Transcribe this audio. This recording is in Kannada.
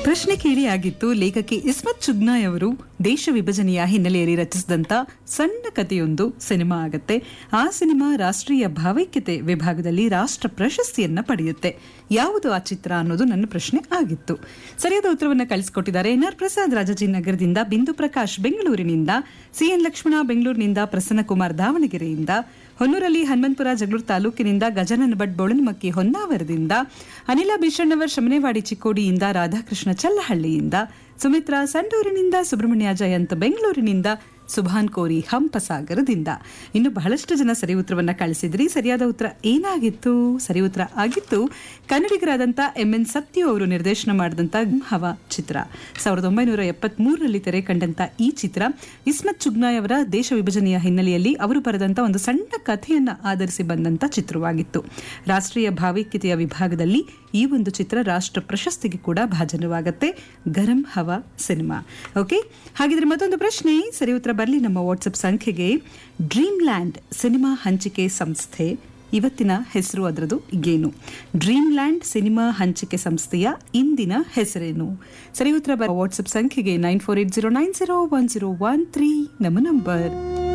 ಪ್ರಶ್ನೆ ಕೇಳಿ ಆಗಿತ್ತು ಲೇಖಕಿ ಇಸ್ಮತ್ ಚುಗ್ನಾಯ್ ಅವರು ದೇಶ ವಿಭಜನೆಯ ಹಿನ್ನೆಲೆಯಲ್ಲಿ ರಚಿಸಿದಂತ ಸಣ್ಣ ಕಥೆಯೊಂದು ಸಿನಿಮಾ ಆಗತ್ತೆ ಆ ಸಿನಿಮಾ ರಾಷ್ಟ್ರೀಯ ಭಾವೈಕ್ಯತೆ ವಿಭಾಗದಲ್ಲಿ ರಾಷ್ಟ್ರ ಪ್ರಶಸ್ತಿಯನ್ನ ಪಡೆಯುತ್ತೆ ಯಾವುದು ಆ ಚಿತ್ರ ಅನ್ನೋದು ನನ್ನ ಪ್ರಶ್ನೆ ಆಗಿತ್ತು ಸರಿಯಾದ ಉತ್ತರವನ್ನ ಕಳಿಸಿಕೊಟ್ಟಿದ್ದಾರೆ ಎನ್ ಆರ್ ಪ್ರಸಾದ್ ರಾಜಾಜಿನಗರದಿಂದ ಬಿಂದು ಪ್ರಕಾಶ್ ಬೆಂಗಳೂರಿನಿಂದ ಸಿಎನ್ ಲಕ್ಷ್ಮಣ ಬೆಂಗಳೂರಿನಿಂದ ಪ್ರಸನ್ನಕುಮಾರ್ ದಾವಣಗೆರೆಯಿಂದ ಹೊನ್ನೂರಲ್ಲಿ ಹನುಮಂತಪುರ ಜಗಳೂರು ತಾಲೂಕಿನಿಂದ ಗಜಾನನ ಭಟ್ ಬೋಳನಮಕ್ಕಿ ಹೊನ್ನಾವರದಿಂದ ಅನಿಲ ಭೀಷಣ್ಣವರ್ ಶಮನೆವಾಡಿ ಚಿಕ್ಕೋಡಿಯಿಂದ ರಾಧಾಕೃಷ್ಣ ಚಲ್ಲಹಳ್ಳಿಯಿಂದ ಸುಮಿತ್ರಾ ಸಂಡೂರಿನಿಂದ ಸುಬ್ರಹ್ಮಣ್ಯ ಜಯಂತ್ ಬೆಂಗಳೂರಿನಿಂದ ಸುಭಾನ್ ಕೋರಿ ಹಂಪಸಾಗರದಿಂದ ಇನ್ನು ಬಹಳಷ್ಟು ಜನ ಸರಿ ಉತ್ತರವನ್ನ ಕಳಿಸಿದ್ರಿ ಸರಿಯಾದ ಉತ್ತರ ಏನಾಗಿತ್ತು ಸರಿ ಉತ್ತರ ಆಗಿತ್ತು ಕನ್ನಡಿಗರಾದಂಥ ಎಂ ಎನ್ ಸತ್ಯು ಅವರು ನಿರ್ದೇಶನ ಮಾಡಿದಂಥ ಹವಾ ಚಿತ್ರ ಸಾವಿರದ ಒಂಬೈನೂರ ಎಪ್ಪತ್ತ್ ಮೂರರಲ್ಲಿ ತೆರೆ ಕಂಡಂತ ಈ ಚಿತ್ರ ಇಸ್ಮತ್ ಚುಗ್ನಾಯ್ ಅವರ ದೇಶ ವಿಭಜನೆಯ ಹಿನ್ನೆಲೆಯಲ್ಲಿ ಅವರು ಬರೆದಂತ ಒಂದು ಸಣ್ಣ ಕಥೆಯನ್ನ ಆಧರಿಸಿ ಬಂದಂತ ಚಿತ್ರವಾಗಿತ್ತು ರಾಷ್ಟ್ರೀಯ ಭಾವೈಕ್ಯತೆಯ ವಿಭಾಗದಲ್ಲಿ ಈ ಒಂದು ಚಿತ್ರ ರಾಷ್ಟ್ರ ಪ್ರಶಸ್ತಿಗೆ ಕೂಡ ಭಾಜನವಾಗುತ್ತೆ ಗರಂ ಹವಾ ಸಿನಿಮಾ ಓಕೆ ಹಾಗಿದ್ರೆ ಮತ್ತೊಂದು ಪ್ರಶ್ನೆ ಸರಿ ಉತ್ತರ ಬರಲಿ ನಮ್ಮ ವಾಟ್ಸಪ್ ಸಂಖ್ಯೆಗೆ ಡ್ರೀಮ್ ಲ್ಯಾಂಡ್ ಸಿನಿಮಾ ಹಂಚಿಕೆ ಸಂಸ್ಥೆ ಇವತ್ತಿನ ಹೆಸರು ಅದರದು ಏನು ಡ್ರೀಮ್ ಲ್ಯಾಂಡ್ ಸಿನಿಮಾ ಹಂಚಿಕೆ ಸಂಸ್ಥೆಯ ಇಂದಿನ ಹೆಸರೇನು ಸರಿ ಉತ್ತರ ವಾಟ್ಸಪ್ ಸಂಖ್ಯೆಗೆ nine four eight zero nine zero one zero one three ನಮ್ಮ ನಂಬರ್